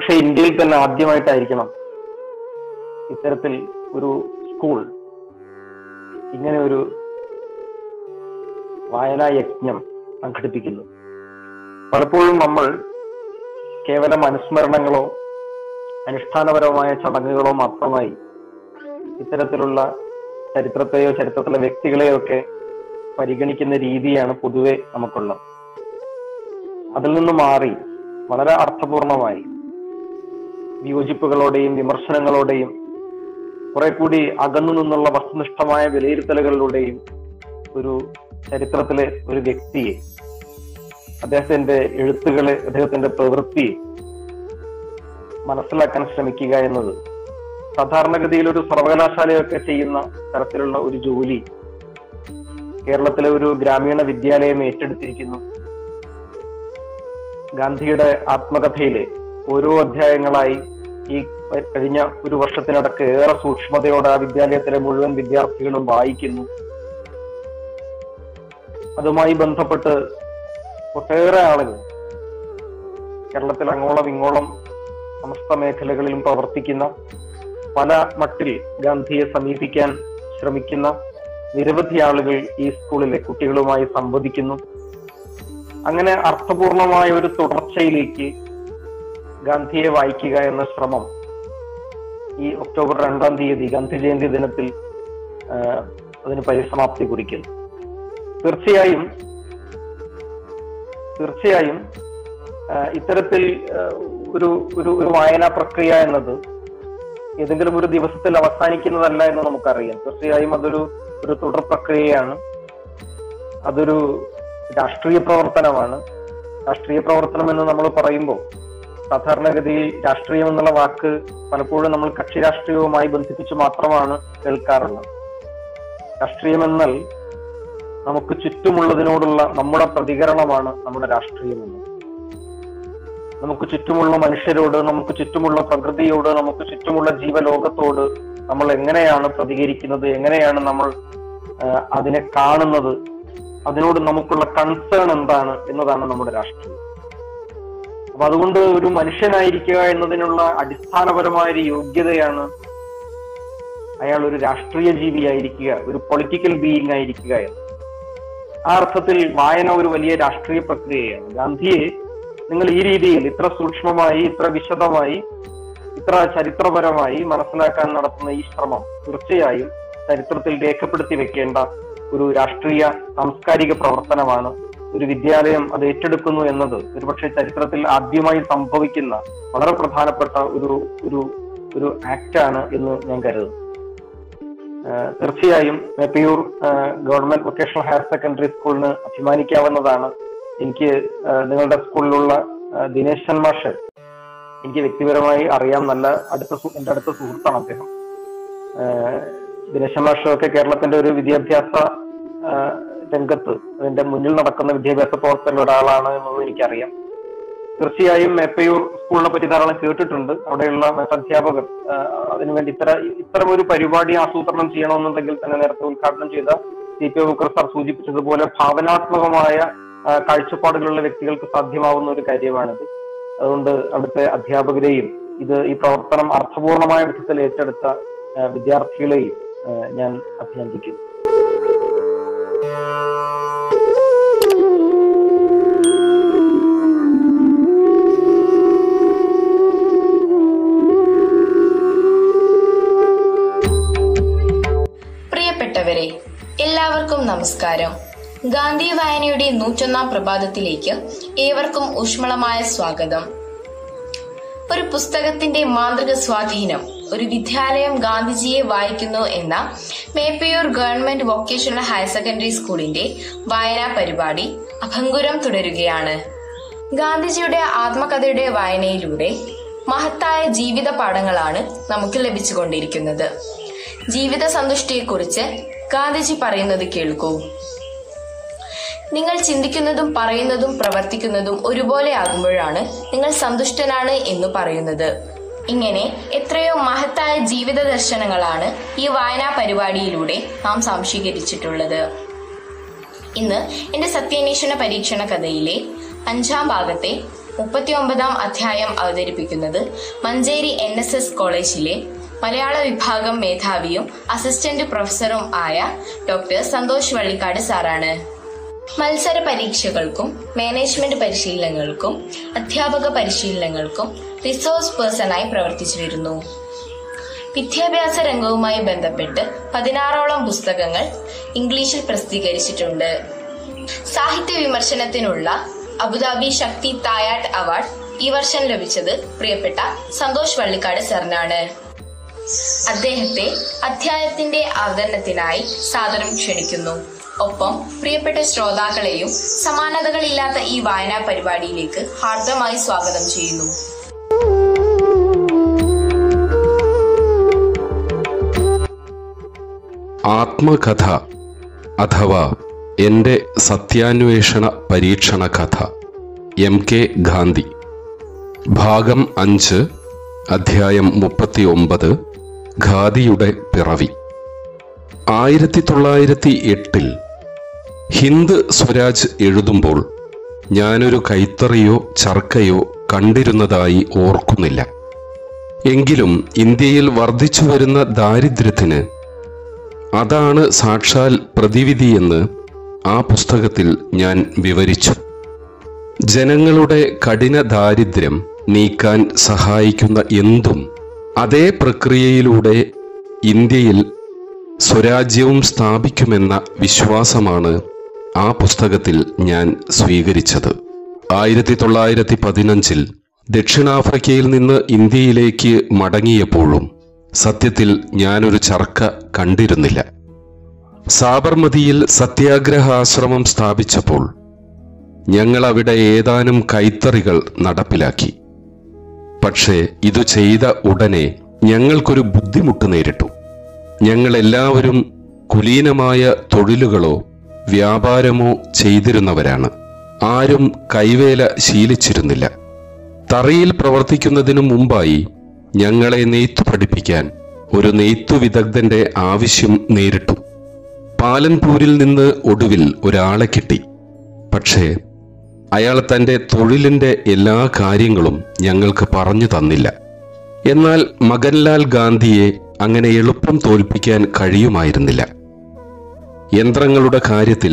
ഒരുപക്ഷെ ഇന്ത്യയിൽ തന്നെ ആദ്യമായിട്ടായിരിക്കണം ഇത്തരത്തിൽ ഒരു സ്കൂൾ ഇങ്ങനെ ഒരു വായനാ യജ്ഞം സംഘടിപ്പിക്കുന്നു പലപ്പോഴും നമ്മൾ കേവലം അനുസ്മരണങ്ങളോ അനുഷ്ഠാനപരമായ ചടങ്ങുകളോ മാത്രമായി ഇത്തരത്തിലുള്ള ചരിത്രത്തെയോ ചരിത്രത്തിലെ വ്യക്തികളെയോ ഒക്കെ പരിഗണിക്കുന്ന രീതിയാണ് പൊതുവെ നമുക്കുള്ളത് അതിൽ നിന്ന് മാറി വളരെ അർത്ഥപൂർണമായി വിയോജിപ്പുകളോടെയും വിമർശനങ്ങളോടെയും കുറെ കൂടി അകന്നു നിന്നുള്ള വസ്തുനിഷ്ഠമായ വിലയിരുത്തലുകളിലൂടെയും ഒരു ചരിത്രത്തിലെ ഒരു വ്യക്തിയെ അദ്ദേഹത്തിന്റെ എഴുത്തുകളെ അദ്ദേഹത്തിന്റെ പ്രവൃത്തിയെ മനസ്സിലാക്കാൻ ശ്രമിക്കുക എന്നത് സാധാരണഗതിയിൽ ഒരു സർവകലാശാലയൊക്കെ ചെയ്യുന്ന തരത്തിലുള്ള ഒരു ജോലി കേരളത്തിലെ ഒരു ഗ്രാമീണ വിദ്യാലയം ഏറ്റെടുത്തിരിക്കുന്നു ഗാന്ധിയുടെ ആത്മകഥയിലെ ഓരോ അധ്യായങ്ങളായി ഈ കഴിഞ്ഞ ഒരു വർഷത്തിനടക്ക് ഏറെ സൂക്ഷ്മതയോടെ ആ വിദ്യാലയത്തിലെ മുഴുവൻ വിദ്യാർത്ഥികളും വായിക്കുന്നു അതുമായി ബന്ധപ്പെട്ട് ഒട്ടേറെ ആളുകൾ കേരളത്തിൽ അങ്ങോളം ഇങ്ങോളം സമസ്ത മേഖലകളിലും പ്രവർത്തിക്കുന്ന പല മട്ടിൽ ഗാന്ധിയെ സമീപിക്കാൻ ശ്രമിക്കുന്ന നിരവധി ആളുകൾ ഈ സ്കൂളിലെ കുട്ടികളുമായി സംവദിക്കുന്നു അങ്ങനെ അർത്ഥപൂർണമായ ഒരു തുടർച്ചയിലേക്ക് ഗാന്ധിയെ വായിക്കുക എന്ന ശ്രമം ഈ ഒക്ടോബർ രണ്ടാം തീയതി ഗാന്ധി ജയന്തി ദിനത്തിൽ ആ, അതിന് പരിസമാപ്തി കുറിക്കുന്നു തീർച്ചയായും തീർച്ചയായും ആ, ഇത്തരത്തിൽ ആ, ഒരു ഒരു ഒരു വായനാ പ്രക്രിയ എന്നത് ഏതെങ്കിലും ഒരു ദിവസത്തിൽ അവസാനിക്കുന്നതല്ല എന്ന് നമുക്കറിയാം തീർച്ചയായും അതൊരു ഒരു തുടർ പ്രക്രിയയാണ് അതൊരു രാഷ്ട്രീയ പ്രവർത്തനമാണ് രാഷ്ട്രീയ പ്രവർത്തനം എന്ന് നമ്മൾ പറയുമ്പോൾ സാധാരണഗതിയിൽ രാഷ്ട്രീയം എന്നുള്ള വാക്ക് പലപ്പോഴും നമ്മൾ കക്ഷി രാഷ്ട്രീയവുമായി ബന്ധിപ്പിച്ച് മാത്രമാണ് കേൾക്കാറുള്ളത് രാഷ്ട്രീയം എന്നാൽ നമുക്ക് ചുറ്റുമുള്ളതിനോടുള്ള നമ്മുടെ പ്രതികരണമാണ് നമ്മുടെ രാഷ്ട്രീയം എന്നത് നമുക്ക് ചുറ്റുമുള്ള മനുഷ്യരോട് നമുക്ക് ചുറ്റുമുള്ള പ്രകൃതിയോട് നമുക്ക് ചുറ്റുമുള്ള ജീവലോകത്തോട് നമ്മൾ എങ്ങനെയാണ് പ്രതികരിക്കുന്നത് എങ്ങനെയാണ് നമ്മൾ ആ, അതിനെ കാണുന്നത് അതിനോട് നമുക്കുള്ള കൺസേൺ എന്താണ് എന്നതാണ് നമ്മുടെ രാഷ്ട്രീയം അപ്പൊ അതുകൊണ്ട് ഒരു മനുഷ്യനായിരിക്കുക എന്നതിനുള്ള അടിസ്ഥാനപരമായ ഒരു യോഗ്യതയാണ് അയാൾ ഒരു രാഷ്ട്രീയ ജീവിയായിരിക്കുക ഒരു പൊളിറ്റിക്കൽ ബീയിങ് ആയിരിക്കുക എന്ന് ആ അർത്ഥത്തിൽ വായന ഒരു വലിയ രാഷ്ട്രീയ പ്രക്രിയയാണ് ഗാന്ധിയെ നിങ്ങൾ ഈ രീതിയിൽ ഇത്ര സൂക്ഷ്മമായി ഇത്ര വിശദമായി ഇത്ര ചരിത്രപരമായി മനസ്സിലാക്കാൻ നടത്തുന്ന ഈ ശ്രമം തീർച്ചയായും ചരിത്രത്തിൽ രേഖപ്പെടുത്തി വെക്കേണ്ട ഒരു രാഷ്ട്രീയ സാംസ്കാരിക പ്രവർത്തനമാണ് ഒരു വിദ്യാലയം അത് ഏറ്റെടുക്കുന്നു എന്നത് ഒരുപക്ഷെ ചരിത്രത്തിൽ ആദ്യമായി സംഭവിക്കുന്ന വളരെ പ്രധാനപ്പെട്ട ഒരു ഒരു ഒരു ആക്ടാണ് എന്ന് ഞാൻ കരുതുന്നു ആഹ് തീർച്ചയായും മേപ്പയൂർ ആഹ് ഗവൺമെന്റ് വൊക്കേഷണൽ ഹയർ സെക്കൻഡറി സ്കൂളിന് അഭിമാനിക്കാവുന്നതാണ് എനിക്ക് ആഹ് നിങ്ങളുടെ സ്കൂളിലുള്ള ആഹ് ദിനേശൻ മാഷ് എനിക്ക് വ്യക്തിപരമായി അറിയാം നല്ല അടുത്ത സു- എന്റെ അടുത്ത സുഹൃത്താണ് അദ്ദേഹം ആഹ് ദിനേശൻ മാഷ് ഒക്കെ കേരളത്തിന്റെ ഒരു വിദ്യാഭ്യാസ ആഹ് രംഗത്ത് അതിന്റെ മുന്നിൽ നടക്കുന്ന വിദ്യാഭ്യാസ പ്രവർത്തകരിൽ ഒരാളാണ് എന്നത് എനിക്കറിയാം തീർച്ചയായും മേപ്പയൂർ സ്കൂളിനെ പറ്റി ധാരാളം കേട്ടിട്ടുണ്ട് അവിടെയുള്ള മറ്റ് അധ്യാപകർ ആഹ് അതിനുവേണ്ടി ഇത്തര ഇത്തരം ഒരു പരിപാടി ആസൂത്രണം ചെയ്യണമെന്നുണ്ടെങ്കിൽ തന്നെ നേരത്തെ ഉദ്ഘാടനം ചെയ്ത സി പി ബുക്കർ സാർ സൂചിപ്പിച്ചതുപോലെ ഭാവനാത്മകമായ ആഹ് കാഴ്ചപ്പാടുകളുള്ള വ്യക്തികൾക്ക് സാധ്യമാവുന്ന ഒരു കാര്യമാണിത് അതുകൊണ്ട് അവിടുത്തെ അധ്യാപകരെയും ഇത് ഈ പ്രവർത്തനം അർത്ഥപൂർണമായ വിധത്തിൽ ഏറ്റെടുത്ത ആഹ് വിദ്യാർത്ഥികളെയും ആഹ് ഞാൻ അഭിനന്ദിക്കുന്നു പ്രിയപ്പെട്ടവരെ എല്ലാവർക്കും നമസ്കാരം ഗാന്ധി വായനയുടെ നൂറ്റൊന്നാം പ്രഭാതത്തിലേക്ക് ഏവർക്കും ഊഷ്മളമായ സ്വാഗതം ഒരു പുസ്തകത്തിന്റെ മാന്ത്രിക സ്വാധീനം ഒരു വിദ്യാലയം ഗാന്ധിജിയെ വായിക്കുന്നു എന്ന Meppayur government vocational higher secondary സ്കൂളിന്റെ വായനാ പരിപാടി അഭംഗുരം തുടരുകയാണ് ഗാന്ധിജിയുടെ ആത്മകഥയുടെ വായനയിലൂടെ മഹത്തായ ജീവിത പാഠങ്ങളാണ് നമുക്ക് ലഭിച്ചുകൊണ്ടിരിക്കുന്നത് ജീവിത സന്തുഷ്ടിയെക്കുറിച്ച് ഗാന്ധിജി പറയുന്നത് കേൾക്കൂ നിങ്ങൾ ചിന്തിക്കുന്നതും പറയുന്നതും പ്രവർത്തിക്കുന്നതും ഒരുപോലെ ആകുമ്പോഴാണ് നിങ്ങൾ സന്തുഷ്ടനാണ് എന്ന് പറയുന്നത് ഇങ്ങനെ എത്രയോ മഹത്തായ ജീവിത ദർശനങ്ങളാണ് ഈ വായനാ പരിപാടിയിലൂടെ നാം സംശീകരിച്ചിട്ടുള്ളത് ഇന്ന് എന്റെ സത്യാന്വേഷണ പരീക്ഷണ കഥയിലെ അഞ്ചാം ഭാഗത്തെ മുപ്പത്തിയൊമ്പതാം അധ്യായം അവതരിപ്പിക്കുന്നത് മഞ്ചേരി എൻ എസ് എസ് കോളേജിലെ മലയാള വിഭാഗം മേധാവിയും അസിസ്റ്റന്റ് പ്രൊഫസറും ആയ ഡോക്ടർ സന്തോഷ് വള്ളിക്കാട് സാറാണ് മത്സര പരീക്ഷകൾക്കും മാനേജ്മെന്റ് പരിശീലനങ്ങൾക്കും അധ്യാപക പരിശീലനങ്ങൾക്കും റിസോഴ്സ് പേഴ്സണായി പ്രവർത്തിച്ചു വരുന്നു വിദ്യാഭ്യാസ രംഗവുമായി ബന്ധപ്പെട്ട് പതിനാറോളം പുസ്തകങ്ങൾ ഇംഗ്ലീഷിൽ പ്രസിദ്ധീകരിച്ചിട്ടുണ്ട് സാഹിത്യ വിമർശനത്തിനുള്ള അബുദാബി ശക്തി തായാട്ട് അവാർഡ് ഈ വർഷം ലഭിച്ചത് പ്രിയപ്പെട്ട സന്തോഷ് വള്ളിക്കാട് സാറിനാണ് അദ്ദേഹത്തെ അധ്യായത്തിന്റെ അവതരണത്തിനായി സാദരം ക്ഷണിക്കുന്നു ഒപ്പം പ്രിയപ്പെട്ട ശ്രോതാക്കളെയും സമാനതകളില്ലാത്ത ഈ വായനാ പരിപാടിയിലേക്ക് ഹാർദമായി സ്വാഗതം ചെയ്യുന്നു ആത്മകഥ അഥവാ എൻ്റെ സത്യാന്വേഷണ പരീക്ഷണ കഥ എം കെ ഗാന്ധി ഭാഗം അഞ്ച് അധ്യായം മുപ്പത്തി ഒമ്പത് ഖാദിയുടെ പിറവി ആയിരത്തി തൊള്ളായിരത്തി എട്ടിൽ ഹിന്ദ് സ്വരാജ് എഴുതുമ്പോൾ ഞാനൊരു കൈത്തറിയോ ചർക്കയോ കണ്ടിരുന്നതായി ഓർക്കുന്നില്ല എങ്കിലും ഇന്ത്യയിൽ വർദ്ധിച്ചു വരുന്ന ദാരിദ്ര്യത്തിന് അതാണ് സാക്ഷാൽ പ്രതിവിധിയെന്ന് ആ പുസ്തകത്തിൽ ഞാൻ വിവരിച്ചു ജനങ്ങളുടെ കഠിന ദാരിദ്ര്യം നീക്കാൻ സഹായിക്കുന്ന എന്തും അതേ പ്രക്രിയയിലൂടെ ഇന്ത്യയിൽ സ്വരാജ്യവും സ്ഥാപിക്കുമെന്ന വിശ്വാസമാണ് ആ പുസ്തകത്തിൽ ഞാൻ സ്വീകരിച്ചത് ആയിരത്തി തൊള്ളായിരത്തി പതിനഞ്ചിൽ ദക്ഷിണാഫ്രിക്കയിൽ നിന്ന് ഇന്ത്യയിലേക്ക് മടങ്ങിയപ്പോഴും സത്യത്തിൽ ഞാനൊരു ചർക്ക കണ്ടിരുന്നില്ല സാബർമതിയിൽ സത്യാഗ്രഹാശ്രമം സ്ഥാപിച്ചപ്പോൾ ഞങ്ങൾ അവിടെ ഏതാനും കൈത്തറികൾ നടപ്പിലാക്കി പക്ഷേ ഇത് ചെയ്ത ഉടനെ ഞങ്ങൾക്കൊരു ബുദ്ധിമുട്ട് നേരിട്ടു ഞങ്ങൾ എല്ലാവരും കുലീനമായ തൊഴിലുകളോ വ്യാപാരമോ ചെയ്തിരുന്നവരാണ് ആരും കൈവേല ശീലിച്ചിരുന്നില്ല തറയിൽ പ്രവർത്തിക്കുന്നതിനു മുമ്പായി ഞങ്ങളെ നെയ്ത്തു പഠിപ്പിക്കാൻ ഒരു നെയ്ത്തു വിദഗ്ധന്റെ ആവശ്യം നേരിട്ടു പാലൻപൂരിൽ നിന്ന് ഒടുവിൽ ഒരാളെ കിട്ടി പക്ഷേ അയാൾ തന്റെ തൊഴിലിന്റെ എല്ലാ കാര്യങ്ങളും ഞങ്ങൾക്ക് പറഞ്ഞു തന്നില്ല എന്നാൽ മകൻലാൽ ഗാന്ധിയെ അങ്ങനെ എളുപ്പം തോൽപ്പിക്കാൻ കഴിയുമായിരുന്നില്ല യന്ത്രങ്ങളുടെ കാര്യത്തിൽ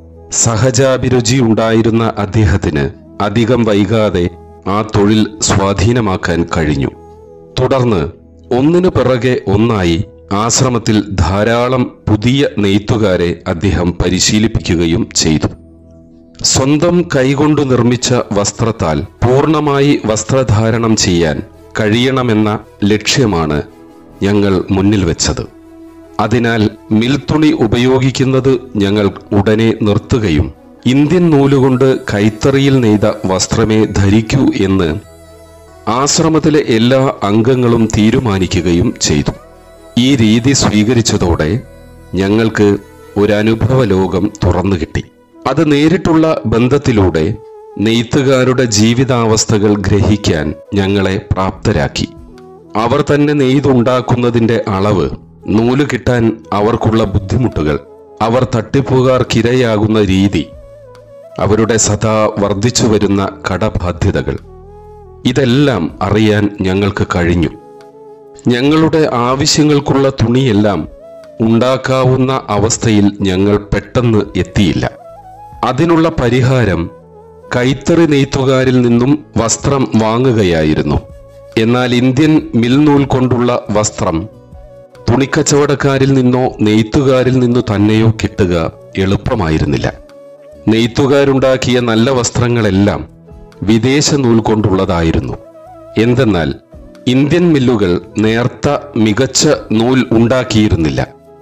സഹജാഭിരുചി ഉണ്ടായിരുന്ന അദ്ദേഹത്തിന് അധികം വൈകാതെ ആ തൊഴിൽ സ്വാധീനമാക്കാൻ കഴിഞ്ഞു തുടർന്ന് ഒന്നിനു പിറകെ ഒന്നായി ആശ്രമത്തിൽ ധാരാളം പുതിയ നെയ്ത്തുകാരെ അദ്ദേഹം പരിശീലിപ്പിക്കുകയും ചെയ്തു സ്വന്തം കൈകൊണ്ടു നിർമ്മിച്ച വസ്ത്രത്താൽ പൂർണ്ണമായി വസ്ത്രധാരണം ചെയ്യാൻ കഴിയണമെന്ന ലക്ഷ്യമാണ് ഞങ്ങൾ മുന്നിൽ വെച്ചത് അതിനാൽ മിൽത്തുണി ഉപയോഗിക്കുന്നത് ഞങ്ങൾ ഉടനെ നിർത്തുകയും ഇന്ത്യൻ നൂലുകൊണ്ട് കൈത്തറിയിൽ നെയ്ത വസ്ത്രമേ ധരിക്കൂ എന്ന് ആശ്രമത്തിലെ എല്ലാ അംഗങ്ങളും തീരുമാനിക്കുകയും ചെയ്തു ഈ രീതി സ്വീകരിച്ചതോടെ ഞങ്ങൾക്ക് ഒരു അനുഭവ ലോകം തുറന്നു കിട്ടി അത് നേരിട്ടുള്ള ബന്ധത്തിലൂടെ നെയ്ത്തുകാരുടെ ജീവിതാവസ്ഥകൾ ഗ്രഹിക്കാൻ ഞങ്ങളെ പ്രാപ്തരാക്കി അവർ തന്നെ നെയ്തുണ്ടാക്കുന്നതിന്റെ അളവ് നൂല് കിട്ടാൻ അവർക്കുള്ള ബുദ്ധിമുട്ടുകൾ അവർ തട്ടിപ്പുകാർക്കിരയാകുന്ന രീതി അവരുടെ സദാ വർദ്ധിച്ചു വരുന്ന കടബാധ്യതകൾ ഇതെല്ലാം അറിയാൻ ഞങ്ങൾക്ക് കഴിഞ്ഞു ഞങ്ങളുടെ ആവശ്യങ്ങൾക്കുള്ള തുണിയെല്ലാം ഉണ്ടാക്കാവുന്ന അവസ്ഥയിൽ ഞങ്ങൾ പെട്ടെന്ന് എത്തിയില്ല അതിനുള്ള പരിഹാരം കൈത്തറി നെയ്ത്തുകാരിൽ നിന്നും വസ്ത്രം വാങ്ങുകയായിരുന്നു എന്നാൽ ഇന്ത്യൻ മിൽനൂൽ കൊണ്ടുള്ള വസ്ത്രം തുണിക്കച്ചവടക്കാരിൽ നിന്നോ നെയ്ത്തുകാരിൽ നിന്നു തന്നെയോ കിട്ടുക എളുപ്പമായിരുന്നില്ല നെയ്ത്തുകാരുണ്ടാക്കിയ നല്ല വസ്ത്രങ്ങളെല്ലാം വിദേശ നൂൽ കൊണ്ടുള്ളതായിരുന്നു എന്തെന്നാൽ ഇന്ത്യൻ മില്ലുകൾ നേർത്ത മികച്ച നൂൽ ഉണ്ടാക്കിയിരുന്നില്ല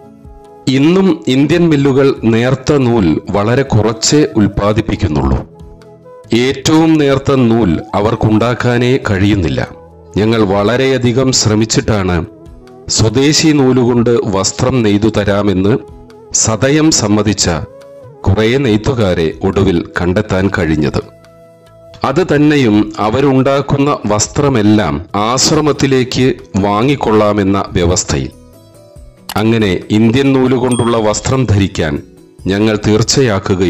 ഇന്നും ഇന്ത്യൻ മില്ലുകൾ നേർത്ത നൂൽ വളരെ കുറച്ചേ ഉൽപ്പാദിപ്പിക്കുന്നുള്ളൂ ഏറ്റവും നേർത്ത നൂൽ അവർക്കുണ്ടാക്കാനേ കഴിയുന്നില്ല ഞങ്ങൾ വളരെയധികം ശ്രമിച്ചിട്ടാണ് സ്വദേശി നൂലുകൊണ്ട് വസ്ത്രം നെയ്തു തരാമെന്ന് സദയം സമ്മതിച്ച കുറേ നെയ്ത്തുകാരെ ഒടുവിൽ കണ്ടെത്താൻ കഴിഞ്ഞത് അത് തന്നെയും അവരുണ്ടാക്കുന്ന വസ്ത്രമെല്ലാം ആശ്രമത്തിലേക്ക് വാങ്ങിക്കൊള്ളാമെന്ന വ്യവസ്ഥയിൽ അങ്ങനെ ഇന്ത്യൻ നൂലുകൊണ്ടുള്ള വസ്ത്രം ധരിക്കാൻ ഞങ്ങൾ തീർച്ചയാക്കുകയും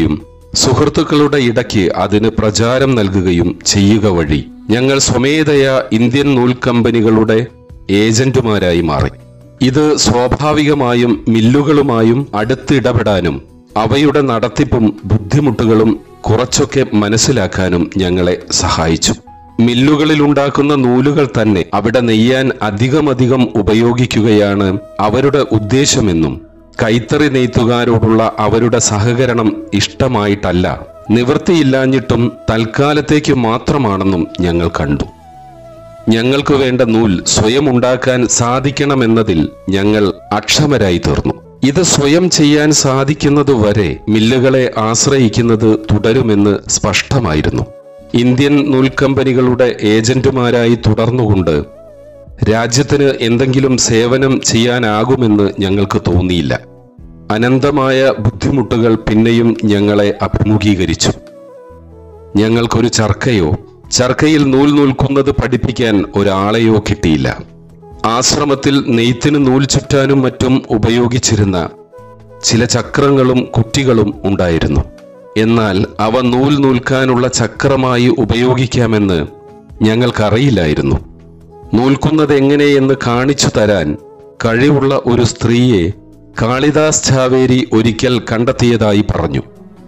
സുഹൃത്തുക്കളുടെ ഇടയ്ക്ക് അതിന് പ്രചാരം നൽകുകയും ചെയ്യുക വഴി ഞങ്ങൾ സ്വമേധയാ ഇന്ത്യൻ നൂൽക്കമ്പനികളുടെ ഏജന്റുമാരായി മാറി ഇത് സ്വാഭാവികമായും മില്ലുകളുമായും അടുത്തിടപെടാനും അവയുടെ നടത്തിപ്പും ബുദ്ധിമുട്ടുകളും കുറച്ചൊക്കെ മനസ്സിലാക്കാനും ഞങ്ങളെ സഹായിച്ചു മില്ലുകളിൽ ഉണ്ടാക്കുന്ന നൂലുകൾ തന്നെ അവിടെ നെയ്യാൻ അധികമധികം ഉപയോഗിക്കുകയാണ് അവരുടെ ഉദ്ദേശമെന്നും കൈത്തറി നെയ്ത്തുകാരോടുള്ള അവരുടെ സഹകരണം ഇഷ്ടമായിട്ടല്ല നിവൃത്തിയില്ലാഞ്ഞിട്ടും തൽക്കാലത്തേക്ക് മാത്രമാണെന്നും ഞങ്ങൾ കണ്ടു ഞങ്ങൾക്ക് വേണ്ട നൂൽ സ്വയം ഉണ്ടാക്കാൻ സാധിക്കണമെന്നതിൽ ഞങ്ങൾ അക്ഷമരായി തീർന്നു ഇത് സ്വയം ചെയ്യാൻ സാധിക്കുന്നതുവരെ മില്ലുകളെ ആശ്രയിക്കുന്നത് തുടരുമെന്ന് സ്പഷ്ടമായിരുന്നു ഇന്ത്യൻ നൂൽക്കമ്പനികളുടെ ഏജന്റുമാരായി തുടർന്നുകൊണ്ട് രാജ്യത്തിന് എന്തെങ്കിലും സേവനം ചെയ്യാനാകുമെന്ന് ഞങ്ങൾക്ക് തോന്നിയില്ല അനന്തമായ ബുദ്ധിമുട്ടുകൾ പിന്നെയും ഞങ്ങളെ അഭിമുഖീകരിച്ചു ഞങ്ങൾക്കൊരു ചർക്കയോ ചർക്കയിൽ നൂൽ നൂൽക്കുന്നത് പഠിപ്പിക്കാൻ ഒരാളെയോ കിട്ടിയില്ല ആശ്രമത്തിൽ നെയ്ത്തിന് നൂൽ ചുറ്റാനും മറ്റും ഉപയോഗിച്ചിരുന്ന ചില ചക്രങ്ങളും കുറ്റികളും ഉണ്ടായിരുന്നു എന്നാൽ അവ നൂൽ നൂൽക്കാനുള്ള ചക്രമായി ഉപയോഗിക്കാമെന്ന് ഞങ്ങൾക്കറിയില്ലായിരുന്നു നൂൽക്കുന്നത് എങ്ങനെയെന്ന് കാണിച്ചു തരാൻ കഴിവുള്ള ഒരു സ്ത്രീയെ കാളിദാസ് ചാവേരി ഒരിക്കൽ കണ്ടെത്തിയതായി പറഞ്ഞു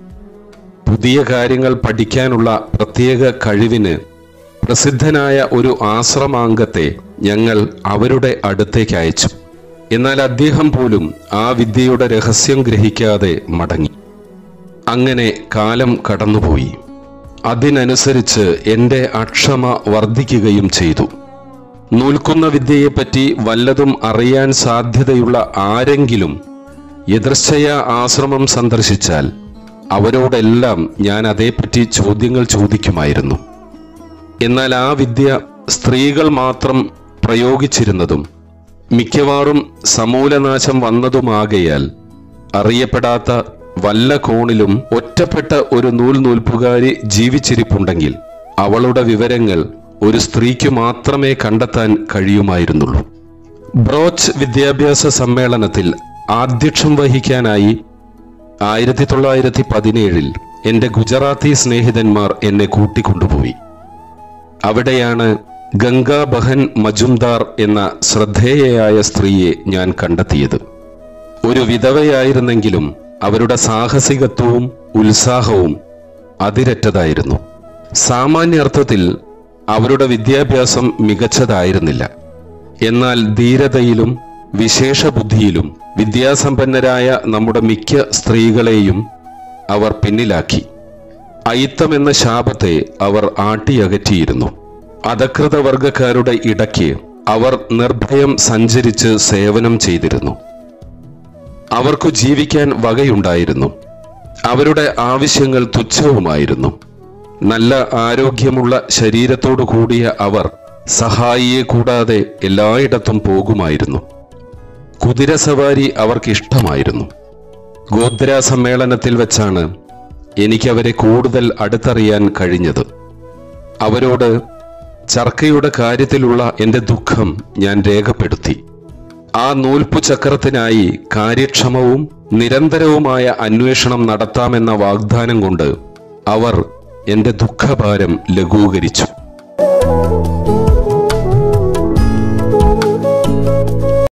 പുതിയ കാര്യങ്ങൾ പഠിക്കാനുള്ള പ്രത്യേക കഴിവിന് പ്രസിദ്ധനായ ഒരു ആശ്രമാംഗത്തെ ഞങ്ങൾ അവരുടെ അടുത്തേക്ക് അയച്ചു എന്നാൽ അദ്ദേഹം പോലും ആ വിദ്യയുടെ രഹസ്യം ഗ്രഹിക്കാതെ മടങ്ങി അങ്ങനെ കാലം കടന്നുപോയി അതിനനുസരിച്ച് എൻ്റെ അക്ഷമ വർദ്ധിക്കുകയും ചെയ്തു നൂൽക്കുന്ന വിദ്യയെപ്പറ്റി വല്ലതും അറിയാൻ സാധ്യതയുള്ള ആരെങ്കിലും എതിർച്ചയ ആശ്രമം സന്ദർശിച്ചാൽ അവരോടെല്ലാം ഞാൻ അതേപ്പറ്റി ചോദ്യങ്ങൾ ചോദിക്കുമായിരുന്നു എന്നാൽ ആ വിദ്യ സ്ത്രീകൾ മാത്രം പ്രയോഗിച്ചിരുന്നതും മിക്കവാറും സമൂലനാശം വന്നതുമാകയാൽ അറിയപ്പെടാത്ത വല്ല കോണിലും ഒറ്റപ്പെട്ട ഒരു നൂൽ നൂൽപ്പുകാരി ജീവിച്ചിരിപ്പുണ്ടെങ്കിൽ അവളുടെ വിവരങ്ങൾ ഒരു സ്ത്രീക്ക് മാത്രമേ കണ്ടെത്താൻ കഴിയുമായിരുന്നുള്ളൂ ബ്രോച്ച് വിദ്യാഭ്യാസ സമ്മേളനത്തിൽ ആധ്യക്ഷം വഹിക്കാനായി ആയിരത്തി തൊള്ളായിരത്തി പതിനേഴിൽ എൻ്റെ ഗുജറാത്തി സ്നേഹിതന്മാർ എന്നെ കൂട്ടിക്കൊണ്ടുപോയി അവിടെയാണ് ഗംഗാ ബഹൻ മജുംദാർ എന്ന ശ്രദ്ധേയയായ സ്ത്രീയെ ഞാൻ കണ്ടെത്തിയത് ഒരു വിധവയായിരുന്നെങ്കിലും അവരുടെ സാഹസികത്വവും ഉത്സാഹവും അതിരറ്റതായിരുന്നു സാമാന്യർത്ഥത്തിൽ അവരുടെ വിദ്യാഭ്യാസം മികച്ചതായിരുന്നില്ല എന്നാൽ ധീരതയിലും വിശേഷ ബുദ്ധിയിലും വിദ്യാസമ്പന്നരായ നമ്മുടെ മിക്ക സ്ത്രീകളെയും അവർ പിന്നിലാക്കി അയിത്തം എന്ന ശാപത്തെ അവർ ആട്ടിയകറ്റിയിരുന്നു അധകൃത വർഗക്കാരുടെ ഇടയ്ക്ക് അവർ നിർഭയം സഞ്ചരിച്ച് സേവനം ചെയ്തിരുന്നു അവർക്കു ജീവിക്കാൻ വകയുണ്ടായിരുന്നു അവരുടെ ആവശ്യങ്ങൾ തുച്ഛവുമായിരുന്നു നല്ല ആരോഗ്യമുള്ള ശരീരത്തോടു കൂടിയ അവർ സഹായിയെ കൂടാതെ എല്ലായിടത്തും പോകുമായിരുന്നു കുതിരസവാരി അവർക്കിഷ്ടമായിരുന്നു ഗോദ്ര സമ്മേളനത്തിൽ വെച്ചാണ് എനിക്കവരെ കൂടുതൽ അടുത്തറിയാൻ കഴിഞ്ഞത് അവരോട് ചർക്കയുടെ കാര്യത്തിലുള്ള എൻ്റെ ദുഃഖം ഞാൻ രേഖപ്പെടുത്തി ആ നൂൽപ്പു ചക്രത്തിനായി കാര്യക്ഷമവും നിരന്തരവുമായ അന്വേഷണം നടത്താമെന്ന വാഗ്ദാനം കൊണ്ട് അവർ എൻ്റെ ദുഃഖഭാരം ലഘൂകരിച്ചു